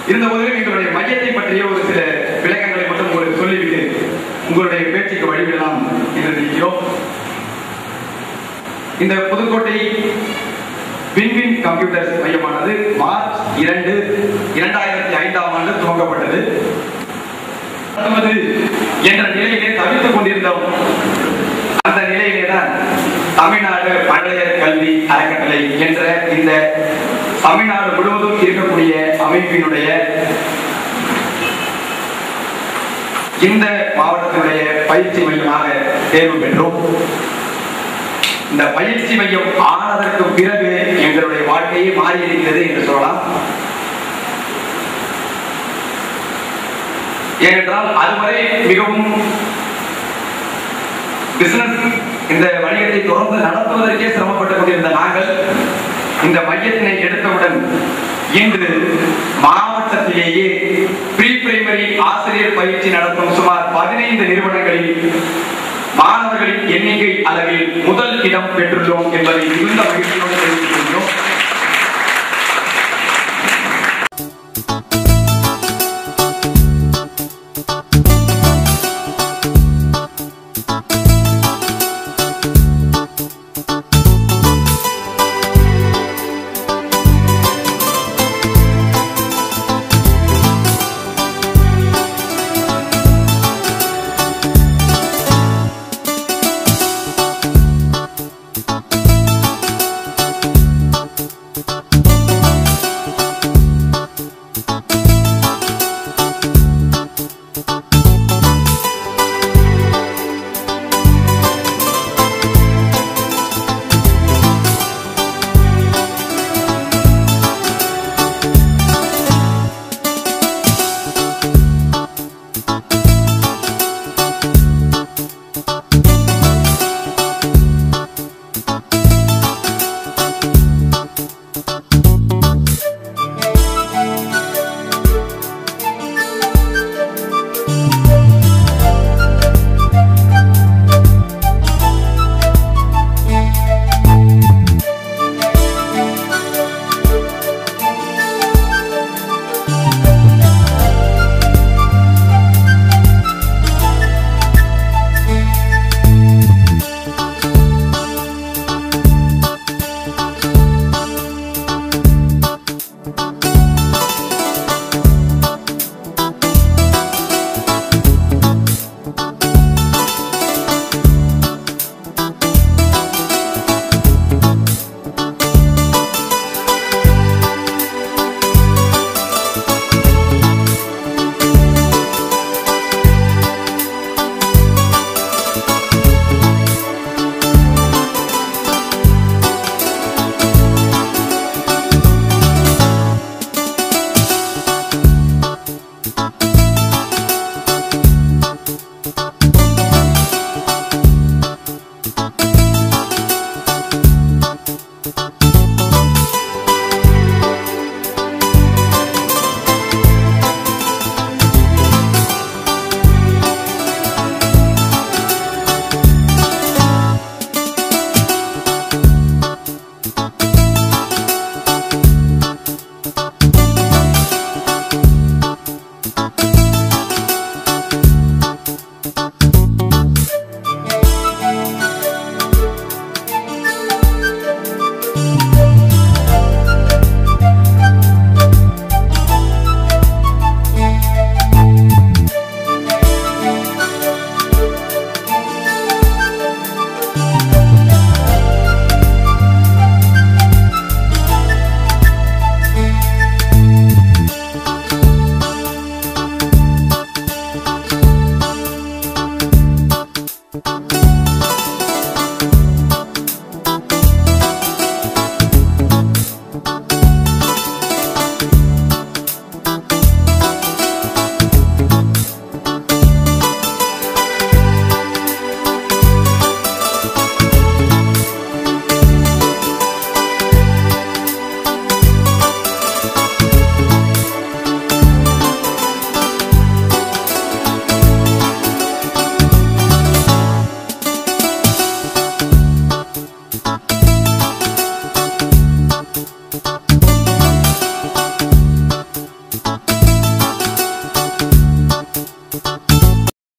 இருந்த போதிலும் எங்களுடைய மையத்தை பற்றிய ஒரு சில விளக்கங்களை மட்டும் உங்களுக்கு சொல்லிவிட்டு உங்களுடைய பேச்சுக்கு வழிவிடலாம் என்று நினைக்கிறோம் இந்த புதுக்கோட்டை வின்வின் கம்ப்யூட்டர்ஸ் மையமானது மார்ச் இரண்டு இரண்டாயிரத்தி ஐந்தாம் ஆண்டு துவங்கப்பட்டது நடத்துவது என்ற நிலையிலே தவித்துக் கொண்டிருந்தோம் அந்த நிலையிலே தான் தமிழ்நாடு மழலையர் கல்வி அறக்கட்டளை என்ற இந்த தமிழ்நாடு முழுவதும் இருக்கக்கூடிய அமைப்பினுடைய இந்த மாவட்டத்தினுடைய பயிற்சி மையமாக தேர்வு பெற்றோம் இந்த பயிற்சி மையம் ஆனதற்கு பிறகு எங்களுடைய வாழ்க்கையே மாறி இருக்கிறது என்று சொல்லலாம் ஏனென்றால் அதுவரை மிகவும் பிசினஸ் இந்த வணிகத்தை தொடர்ந்து நடத்துவதற்கே சிரமப்பட்டுக் கொண்டிருந்த நாங்கள் இந்த மையத்தினை எடுத்தவுடன் இன்று மாவட்டத்திலேயே ப்ரீ பிரைமரி ஆசிரியர் பயிற்சி நடத்தும் சுமார் பதினைந்து நிறுவனங்களில் மாணவர்களின் எண்ணிக்கை அளவில் முதல் இடம் பெற்றுள்ளோம் என்பதை மிகுந்த மகிழ்ச்சியோடு தெரிவித்துள்ளோம்